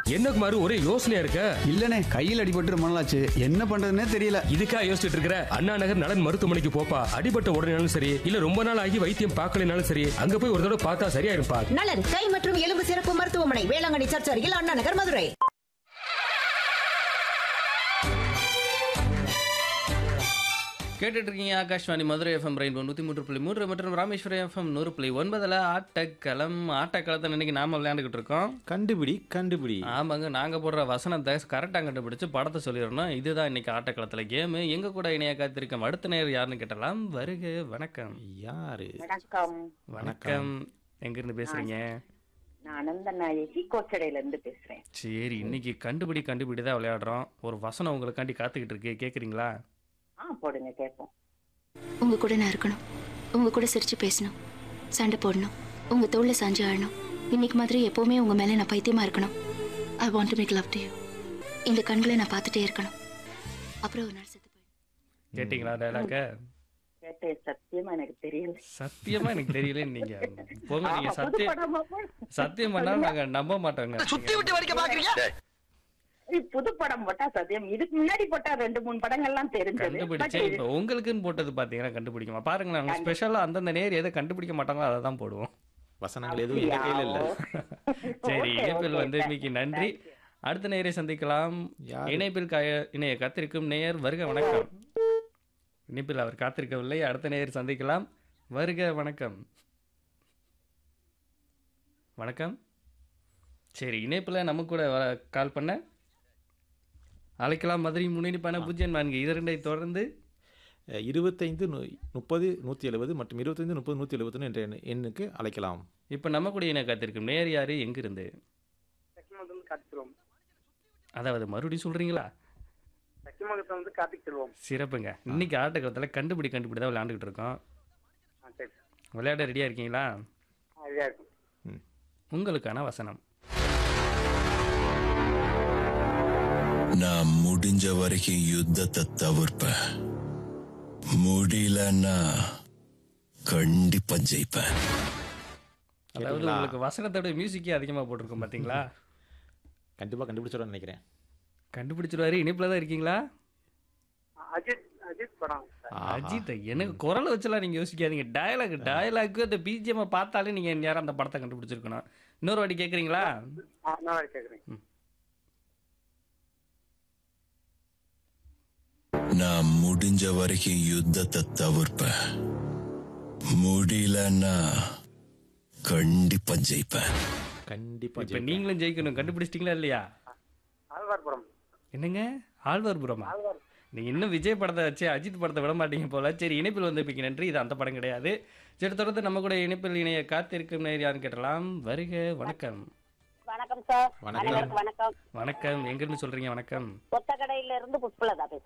என்ன குமார் ஒரே யோசனையா இருக்க இல்லனே கையில் அடிபட்டு ரொம்ப நாளாச்சு என்ன பண்றதுன்னே தெரியல இதுக்கா யோசிச்சுட்டு இருக்கிற அண்ணா நகர் நலன் மருத்துவமனைக்கு போப்பா அடிபட்ட உடனேனாலும் சரி இல்ல ரொம்ப நாள் ஆகி வைத்தியம் பார்க்கலைனாலும் சரி அங்க போய் ஒரு தடவை பார்த்தா சரியா இருப்பா நலன் கை மற்றும் எலும்பு சிறப்பு மருத்துவமனை வேளாங்கண்ணி சர்ச் அருகில் அண்ணா நகர் மதுரை கேட்டுட்டு இருக்கீங்க ஆகாஷ்வாணி மதுரை எஃப்எம் ரெயின்போ நூற்றி மூன்று புள்ளி மூன்று மற்றும் ராமேஸ்வரம் எஃப்எம் நூறு புள்ளி ஒன்பதில் ஆட்டக்களம் ஆட்டக்களத்தை இன்னைக்கு நாம விளையாண்டுக்கிட்டு இருக்கோம் கண்டுபிடி கண்டுபிடி ஆமாங்க நாங்கள் போடுற வசனத்தை கரெக்டாக கண்டுபிடிச்சு படத்தை சொல்லிடணும் இதுதான் இன்னைக்கு ஆட்டக்களத்தில் கேமு எங்க கூட இணைய காத்திருக்கோம் அடுத்த நேரம் யாருன்னு கேட்டலாம் வருக வணக்கம் யாரு வணக்கம் வணக்கம் எங்கிருந்து பேசுறீங்க நான் அனந்த நாயகி கோச்சடையில இருந்து பேசுறேன் சரி இன்னைக்கு கண்டுபிடி கண்டுபிடி தான் விளையாடுறோம் ஒரு வசனம் உங்களுக்காண்டி காத்துக்கிட்டு இருக்கு கேட்குறீங்களா ஆ போடுங்க கேட்போம் உங்க கூட நான் இருக்கணும் உங்க கூட சிரிச்சு பேசணும் சண்டை போடணும் உங்க தோல்ல சாஞ்சு ஆடணும் இன்னைக்கு மாதிரி எப்பவுமே உங்க மேல நான் பைத்தியமா இருக்கணும் I want to make love to you இந்த கண்களை நான் பார்த்துட்டே இருக்கணும் அப்புறம் ஒரு நாள் செத்து போயிடும் கேட்டிங்களா டைலாக்க கேட்டேன் சத்தியமா எனக்கு தெரியல சத்தியமா எனக்கு தெரியல நீங்க போங்க நீங்க ஆமா, புது சத்தியம் படமா போடு. சத்தியம் பண்ணாலும் நாங்க நம்ப மாட்டோங்க இது புது படம் போட்டா சத்தியம் இதுக்கு முன்னாடி போட்டா ரெண்டு மூணு படங்கள்லாம் தெரிஞ்சது கண்டுபிடிச்சே But இப்ப உங்களுக்குன்னு போட்டது பாத்தீங்கன்னா கண்டுபிடிக்குமா பாருங்க நாங்க ஸ்பெஷலா அந்தந்த நேர் எதை கண்டுபிடிக்க மாட்டாங்களோ அதை தான் போடுவோம் வசனங்கள் எதுவும் எங்க கையில இல்ல சரி Okay, இணைப்பில் okay, வந்து thank இன்னைக்கு you, நன்றி thank you. அடுத்த நேரை சந்திக்கலாம் யாரு? இணைப்பில் காய இணைய காத்திருக்கும் நேயர் வருக வணக்கம் இணைப்பில் அவர் காத்திருக்கவில்லை அடுத்த நேயர் சந்திக்கலாம் வருக வணக்கம் வணக்கம் சரி இணைப்பில் நம்ம கூட வர கால் பண்ண அழைக்கலாம் மதுரை முன்னணிப்பான பூஜ்ஜியம் நான்கு இரண்டை தொடர்ந்து அஹ், இருபத்தைந்து நூ- முப்பது நூற்றி எழுபது மற்றும் இருபத்தைந்து முப்பது நூற்றி எழுபத்தொன்று என்ற எண்ணு- எண்ணுக்கு அழைக்கலாம் இப்போ நம்ம கூட இணைய காத்திருக்கும் நேர் யாரு எங்கிருந்து அதாவது மறுபடியும் சொல்றீங்களா சக்கியமங்கலத்தை வந்து கார்த்திக் செல்வம் சிறப்புங்க இன்னைக்கு ஆட்டக்காலத்தில் கண்டுபிடி கண்டுபிடி தான் விளையாண்டுக்கிட்டு இருக்கோம் ஆ சரி விளையாட ரெடியாக இருக்கீங்களா ஐடியா இருக்கும் உங்களுக்கான வசனம் நான் முடிஞ்ச வரைக்கும் யுத்தத்தை தவிர்ப்பேன் முடியலன்னா கண்டிப்பா ஜெயிப்பேன் அதாவது கேட்டீங்களா? உங்களுக்கு வசனத்தோட மியூசிக்கே அதிகமாக போட்டிருக்கோம் பார்த்தீங்களா கண்டிப்பாக கண்டுபிடிச்சிடும்னு நினைக்கிறேன் கண்டுபிடிச்சிருவாரு இணைப்பில் தான் இருக்கீங்களா அஜித் அஜித் படம் சார் ஆஹா. அஜித் எனக்கு குரலை வச்செல்லாம் நீங்கள் யோசிக்காதீங்க டயலாக் டயலாக்கு அந்த பிஜிஎம் பார்த்தாலே நீங்கள் நேரம் அந்த படத்தை கண்டுபிடிச்சிருக்கணும் இன்னொரு வாட்டி கேட்குறீங்களா ஆ, நான் கேட்குறேன் நான் முடிஞ்ச வரைக்கும் யுத்தத்தை தவிர்ப்பேன் முடியலன்னா கண்டிப்பா ஜெயிப்பேன் கண்டிப்பா இப்போ நீங்களும் ஜெயிக்கணும் கண்டுபிடிச்சிட்டிங்களா இல்லையா ஆழ்வார் படம் என்னங்க ஆழ்வார்புரமா நீங்க இன்னும் விஜய் படத்தை வச்சு அஜித் படத்தை விட மாட்டீங்க போல சரி இணைப்பில் வந்திருப்பீங்க நன்றி இது அந்த படம் கிடையாது சரி தொடர்ந்து நம்ம கூட இணைப்பில் இணைய காத்திருக்கும் நேர் யாருன்னு கேட்டலாம் வருக வணக்கம் வணக்கம் சார் வணக்கம். அனைவருக்கும் வணக்கம் வணக்கம் எங்கிருந்து சொல்றீங்க வணக்கம் கொத்தக்கடையில இருந்து புஷ்பலதா பேசுறேன்